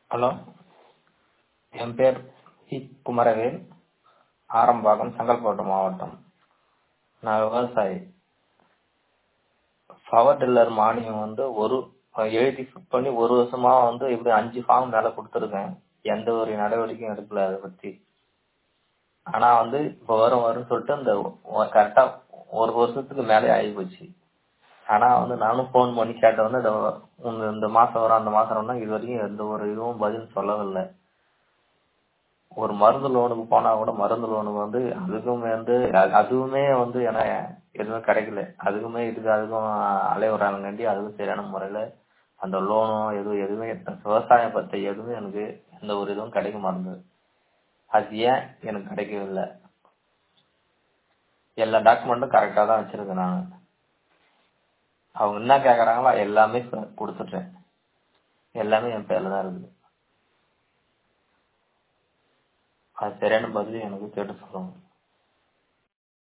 hello என் பேர் C Kumaravel Arambakkam Chengalpattu மாவட்டம் நான் விவசாயி பவர் டில்லர் மானியம் வந்து ஒரு எழுதி ஃபிட் பண்ணி ஒரு வருஷமா வந்து இப்படி அஞ்சு ஃபார்ம் மேலே கொடுத்துருக்கேன் எந்த ஒரு நடவடிக்கையும் எடுக்கல அதை பற்றி ஆனால் வந்து இப்போ வரும் வரும்னு சொல்லிட்டு இந்த கரெக்டாக ஒரு வருஷத்துக்கு மேலே ஆகி போச்சு ஆனால் வந்து நானும் ஃபோன் பண்ணி கேட்ட வந்து இந்த உங்க இந்த மாதம் வரும் அந்த மாதம் வரும்னா இது வரைக்கும் எந்த ஒரு இதுவும் பதில் சொல்லவில்லை ஒரு மருந்து லோனுக்கு போனால் கூட மருந்து லோனுக்கு வந்து அதுக்கும் வந்து அதுவுமே வந்து ஏன்னா எதுவுமே கிடைக்கல அதுக்குமே இதுக்கு அதுக்கும் அலைவுறாங்கண்டி அதுக்கும் சரியான முறையில் அந்த லோனும் எதுவும் எதுவுமே விவசாயம் பற்றி எதுவுமே எனக்கு எந்த ஒரு இதுவும் கிடைக்க மாட்டேங்குது அது ஏன் எனக்கு கிடைக்கவில்லை எல்லா டாக்குமெண்ட்டும் கரெக்டாக தான் வச்சுருக்கேன் நான் அவங்க என்ன கேட்குறாங்களோ எல்லாமே கொடுத்துட்டேன் எல்லாமே என் பேரில் தான் இருக்குது அது சரியான பதில் எனக்கு கேட்டு சொல்லுங்கள்